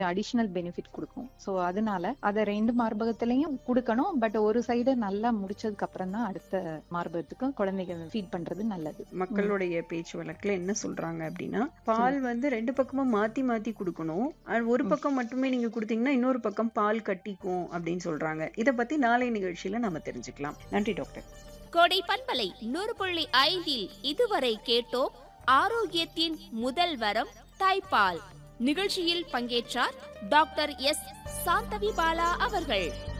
additional benefit கொடுக்கும் so அதனால அதை ரெண்டு மார்பகத்திலையும் கொடுக்கணும் பட் ஒரு சைடு நல்லா முடிச்சதுக்கு அப்புறம் தான் அடுத்த மார்பகத்துக்கும் குழந்தைகள் ஃபீட் பண்றது நல்லது மக்களுடைய பேச்சு வழக்குல என்ன சொல்றாங்க அப்படின்னா பால் வந்து ரெண்டு பக்கமும் மாத்தி மாத்தி கொடுக்கணும் அது ஒரு பக்கம் மட்டுமே நீங்க கொடுத்தீங்கன்னா இன்னொரு பக்கம் பால் கட்டிக்கும் அப்படின்னு சொல்றாங்க இத பத்தி நாளை நிகழ்ச்சியில நம்ம தெரிஞ்சுக்கலாம் நன்றி டாக்டர் கோடை பண்பலை நூறு புள்ளி ஐந்தில் இதுவரை கேட்டோம் ஆரோக்கியத்தின் முதல் வரம் தாய்ப்பால் நிகழ்ச்சியில் பங்கேற்றார் டாக்டர் எஸ் சாந்தவி பாலா அவர்கள்